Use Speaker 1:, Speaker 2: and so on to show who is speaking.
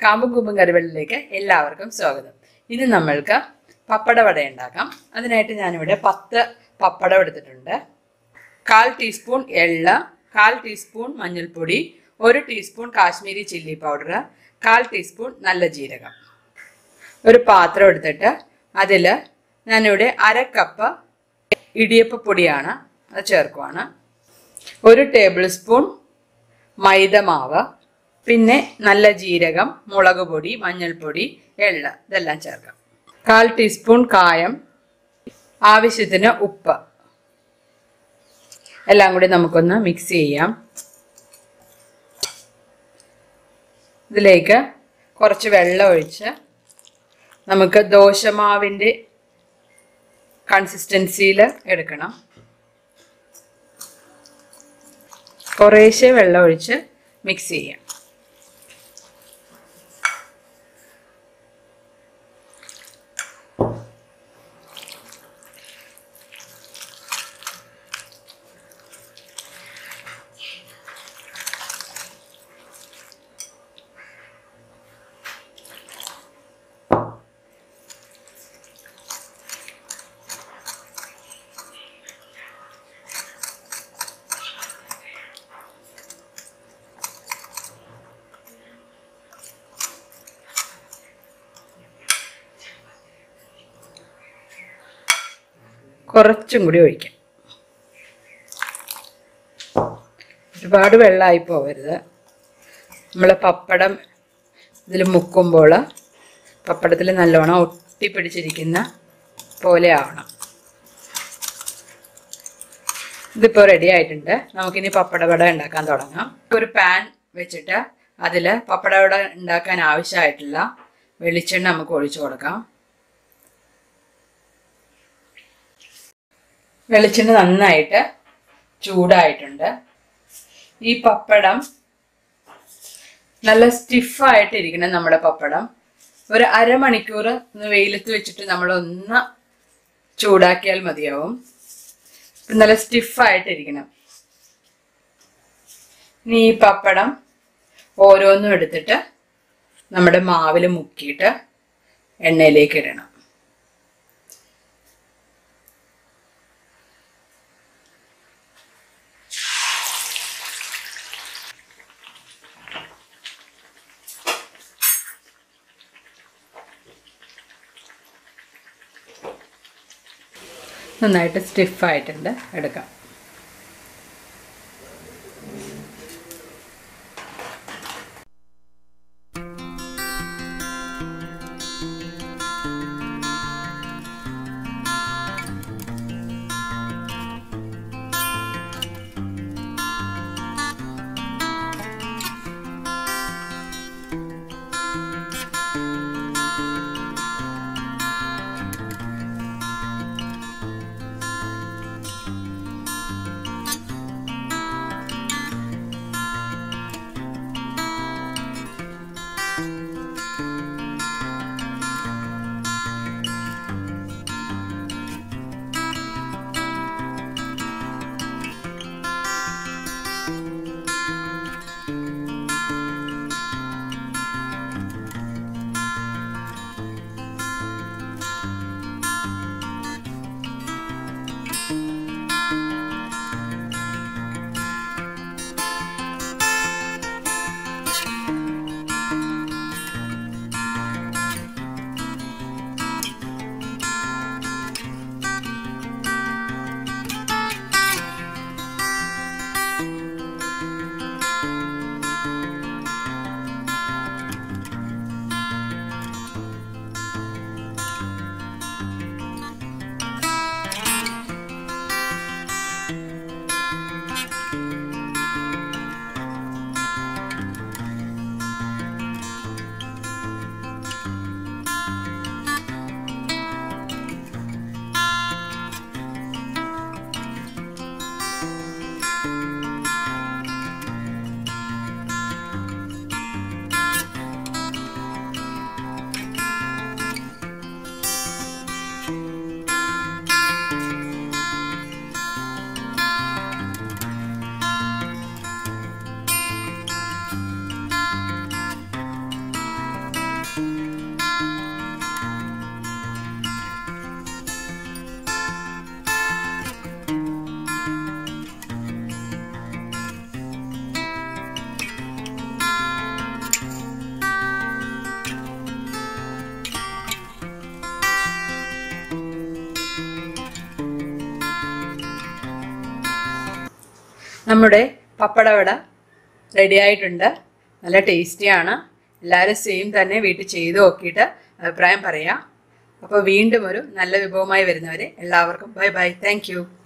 Speaker 1: കാമ്പും കുമ്പും കറിവെള്ളിലേക്ക് എല്ലാവർക്കും സ്വാഗതം ഇന്ന് നമ്മൾക്ക് പപ്പട വട ഉണ്ടാക്കാം അതിനായിട്ട് ഞാനിവിടെ പത്ത് പപ്പടം എടുത്തിട്ടുണ്ട് കാൽ ടീസ്പൂൺ എള്ള് കാൽ ടീസ്പൂൺ മഞ്ഞൾപ്പൊടി ഒരു ടീസ്പൂൺ കാശ്മീരി ചില്ലി പൗഡർ കാൽ ടീസ്പൂൺ നല്ല ജീരകം ഒരു പാത്രം എടുത്തിട്ട് അതിൽ ഞാനിവിടെ അര കപ്പ് ഇടിയപ്പപ്പൊടിയാണ് അത് ചേർക്കുവാണ് ഒരു ടേബിൾ സ്പൂൺ മൈദ മാവ് പിന്നെ നല്ല ജീരകം മുളക് പൊടി മഞ്ഞൾപ്പൊടി എള്ള് ഇതെല്ലാം ചേർക്കാം കാൽ ടീസ്പൂൺ കായം ആവശ്യത്തിന് ഉപ്പ് എല്ലാം കൂടി നമുക്കൊന്ന് മിക്സ് ചെയ്യാം ഇതിലേക്ക് കുറച്ച് വെള്ളം ഒഴിച്ച് നമുക്ക് ദോശമാവിൻ്റെ കൺസിസ്റ്റൻസിയിൽ എടുക്കണം കുറേശ്ശെ വെള്ളം ഒഴിച്ച് മിക്സ് ചെയ്യാം കുറച്ചും കൂടി ഒഴിക്കാം ഒരുപാട് വെള്ളമായി പോകരുത് നമ്മൾ പപ്പടം ഇതിൽ മുക്കുമ്പോൾ പപ്പടത്തിൽ നല്ലോണം ഒട്ടിപ്പിടിച്ചിരിക്കുന്ന പോലെ ആവണം ഇതിപ്പോൾ റെഡി ആയിട്ടുണ്ട് നമുക്കിനി പപ്പടവട ഉണ്ടാക്കാൻ തുടങ്ങാം ഒരു പാൻ വെച്ചിട്ട് അതിൽ പപ്പടവട ഉണ്ടാക്കാൻ ആവശ്യമായിട്ടുള്ള വെളിച്ചെണ്ണ നമുക്ക് ഒഴിച്ചു കൊടുക്കാം വെളിച്ചെണ്ണ നന്നായിട്ട് ചൂടായിട്ടുണ്ട് ഈ പപ്പടം നല്ല സ്റ്റിഫായിട്ട് ഇരിക്കണം നമ്മുടെ പപ്പടം ഒരു അരമണിക്കൂർ ഒന്ന് വെയിലത്ത് വെച്ചിട്ട് നമ്മൾ ഒന്ന് ചൂടാക്കിയാൽ മതിയാവും നല്ല സ്റ്റിഫായിട്ടിരിക്കണം ഇനി ഈ പപ്പടം ഓരോന്നും എടുത്തിട്ട് നമ്മുടെ മാവിൽ മുക്കിയിട്ട് എണ്ണയിലേക്ക് ഇടണം നന്നായിട്ട് സ്റ്റിഫായിട്ടുണ്ട് എടുക്കാം നമ്മുടെ പപ്പടവട റെഡി ആയിട്ടുണ്ട് നല്ല ടേസ്റ്റിയാണ് എല്ലാവരും സെയിം തന്നെ വീട്ടിൽ ചെയ്ത് നോക്കിയിട്ട് അഭിപ്രായം പറയാം അപ്പോൾ വീണ്ടും ഒരു നല്ല വിഭവമായി വരുന്നവരെ എല്ലാവർക്കും ബൈ ബൈ താങ്ക്